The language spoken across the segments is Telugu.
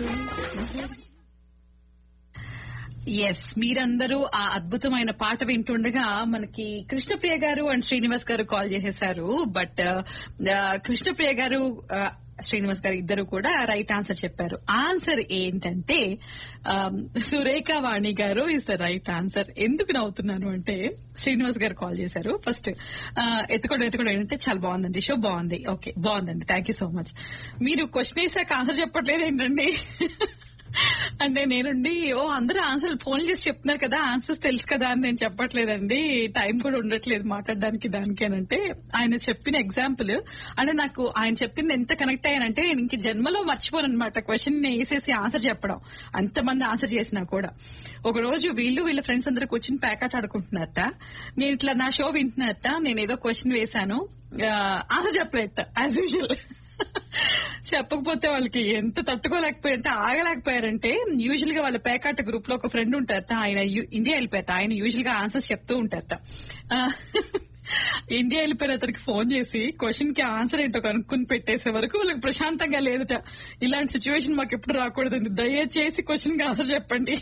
ఎస్ మీరందరూ ఆ అద్భుతమైన పాట వింటుండగా మనకి కృష్ణప్రియ గారు అండ్ శ్రీనివాస్ గారు కాల్ చేసేశారు బట్ కృష్ణప్రియ గారు ఆ, శ్రీనివాస్ గారు ఇద్దరు కూడా రైట్ ఆన్సర్ చెప్పారు ఆన్సర్ ఏంటంటే సురేఖ వాణి గారు ఇస్ ద రైట్ ఆన్సర్ ఎందుకు నవ్వుతున్నాను అంటే శ్రీనివాస్ గారు కాల్ చేశారు ఫస్ట్ ఎత్తుకోవడం ఎత్తుకోవడం ఏంటంటే చాలా బాగుందండి షో బాగుంది ఓకే బాగుందండి థ్యాంక్ యూ సో మచ్ మీరు క్వశ్చన్ వేసాక ఆన్సర్ చెప్పట్లేదు ఏంటండి అంటే నేనుండి ఓ అందరూ ఆన్సర్ ఫోన్ చేసి చెప్తున్నారు కదా ఆన్సర్స్ తెలుసు కదా అని నేను చెప్పట్లేదండి టైం కూడా ఉండట్లేదు మాట్లాడడానికి దానికి అని అంటే ఆయన చెప్పిన ఎగ్జాంపుల్ అంటే నాకు ఆయన చెప్పింది ఎంత కనెక్ట్ అయ్యానంటే నేను ఇంక జన్మలో మర్చిపోను అనమాట క్వశ్చన్ వేసేసి ఆన్సర్ చెప్పడం అంతమంది ఆన్సర్ చేసినా కూడా ఒక రోజు వీళ్ళు వీళ్ళ ఫ్రెండ్స్ అందరూ కూర్చుని ప్యాకెట్ ఆడుకుంటున్నారట నేను ఇట్లా నా షో వింటున్నారట నేను ఏదో క్వశ్చన్ వేశాను ఆన్సర్ చెప్పలేట యాజ్ యూజువల్ చెప్పకపోతే వాళ్ళకి ఎంత తట్టుకోలేకపోయారంటే ఆగలేకపోయారంటే యూజువల్ గా వాళ్ళ పేకాట గ్రూప్ లో ఒక ఫ్రెండ్ ఉంటారట ఆయన యు- ఇండియా వెళ్ళిపోయారట ఆయన యూజువల్ గా ఆన్సర్స్ చెప్తూ ఉంటారట ఆ, ఇండియా వెళ్ళిపోయిన అతనికి ఫోన్ చేసి క్వశ్చన్ కి ఆన్సర్ ఏంటో కనుక్కుని పెట్టేసే వరకు వాళ్ళకి ప్రశాంతంగా లేదట ఇలాంటి సిచ్యువేషన్ మాకు ఎప్పుడు రాకూడదండి దయచేసి క్వశ్చన్ కి ఆన్సర్ చెప్పండి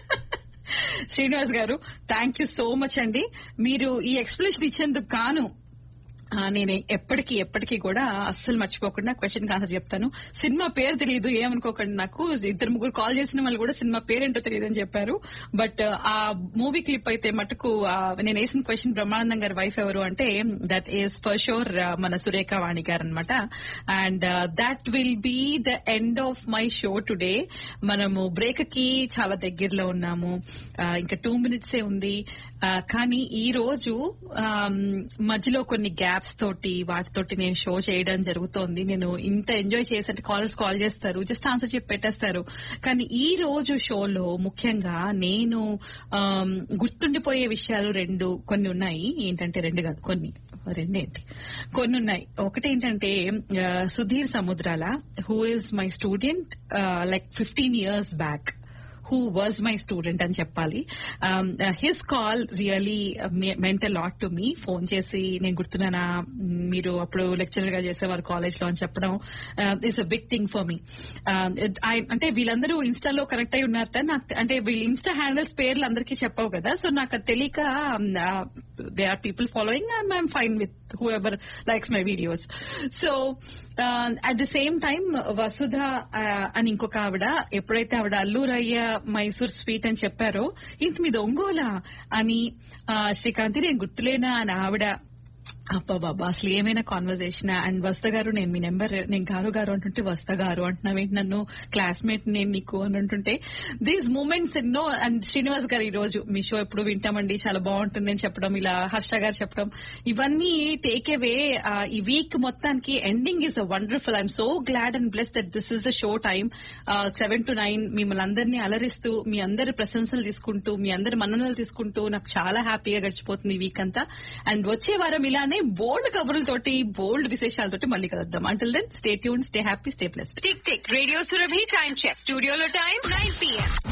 శ్రీనివాస్ గారు థ్యాంక్ యూ సో మచ్ అండి మీరు ఈ ఎక్స్ప్లెనేషన్ ఇచ్చేందుకు గాను ఆ, నేను ఎప్పటికీ ఎప్పటికీ కూడా అస్సలు మర్చిపోకుండా క్వశ్చన్ ఆన్సర్ చెప్తాను సినిమా పేరు తెలియదు ఏమనుకోకండి నాకు ఇద్దరు ముగ్గురు కాల్ చేసిన వాళ్ళు కూడా సినిమా పేరేంటో తెలియదు అని చెప్పారు బట్ ఆ మూవీ క్లిప్ అయితే మటుకు ఆ, నేను వేసిన క్వశ్చన్ బ్రహ్మానందం గారి వైఫ్ ఎవరు అంటే దట్ ఈస్ ఫర్ షోర్ మన సురేఖ వాణి గారు అనమాట and that will be the end of my show today మనము బ్రేక్ కి చాలా దగ్గరలో ఉన్నాము ఆ, ఇంకా టూ మినిట్సే ఉంది ఆ, కానీ ఈ రోజు ఆమ్, మధ్యలో కొన్ని గ్యాప్స్ తోటి వాటితోటి నేను షో చేయడం జరుగుతోంది నేను ఇంత ఎంజాయ్ చేసంటే కాలర్స్ కాల్ చేస్తారు జస్ట్ ఆన్సర్ చెప్పి పెట్టేస్తారు కానీ ఈ రోజు షోలో ముఖ్యంగా నేను ఆమ్, గుర్తుండిపోయే విషయాలు రెండు కొన్ని ఉన్నాయి ఏంటంటే రెండు కాదు కొన్ని రెండేంటి కొన్ని ఉన్నాయి ఒకటి ఏంటంటే ఆ, Sudheer Samudrala who is my student like fifteen years back who was my student అని చెప్పాలి his call really meant lot to me phone చేసి నేను గుర్తున్నానా మీరు అప్పుడు లెక్చరర్ గా చేసేవారు కాలేజ్ లో అని చెప్పడం is a big thing for me అంటే వీళ్ళందరూ ఇన్స్టాలో కనెక్ట్ అయి ఉన్నారట నాకు అంటే వీళ్ళు ఇన్స్టా హ్యాండిల్స్ పేర్లు అందరికీ చెప్పవు కదా సో నాకు అది తెలియక they are people following and I'm fine with whoever likes my videos so at the same time Vasudha uh, అని ఇంకొక ఆవిడ ఎప్పుడైతే ఆవిడ అల్లూరయ్య మైసూర్ స్వీట్ అని చెప్పారో ఇంటి మీద ఒంగోలా అని uh, శ్రీకాంతి నేను గుర్తులేనా అని ఆవిడ అబ్బా బాబా అసలు ఏమైనా కాన్వర్జేషన్ అండ్ వస్త గారు నేను మీ నెంబర్ నేను గారు గారు అంటుంటే వస్త గారు అంటున్నావేంటి నన్ను క్లాస్మేట్ నేను నీకు అని అంటుంటే దీస్ మూమెంట్స్ ఎన్నో అండ్ శ్రీనివాస్ గారు ఈ రోజు మీ షో ఎప్పుడు వింటామండి చాలా బాగుంటుంది అని చెప్పడం ఇలా హర్ష గారు చెప్పడం ఇవన్నీ టేక్ అవే ఈ వీక్ మొత్తానికి ending is a wonderful I'm so glad and bless that this is the show time seven to nine మిమ్మల్ని అందరినీ అలరిస్తూ మీ అందరి ప్రశంసలు తీసుకుంటూ మీ అందరి మన్ననలు తీసుకుంటూ నాకు చాలా హ్యాపీగా గడిచిపోతుంది ఈ వీక్ అంతా అండ్ వచ్చే వారం ఇలానే బోల్డ్ కబుర్లతోటి బోల్డ్ విశేషాలతోటి మళ్ళీ కలుద్దాం until then stay tune stay happy stay plus tick tick radio Surabhi time check స్టూడియోలో టైం నైన్ పిఎం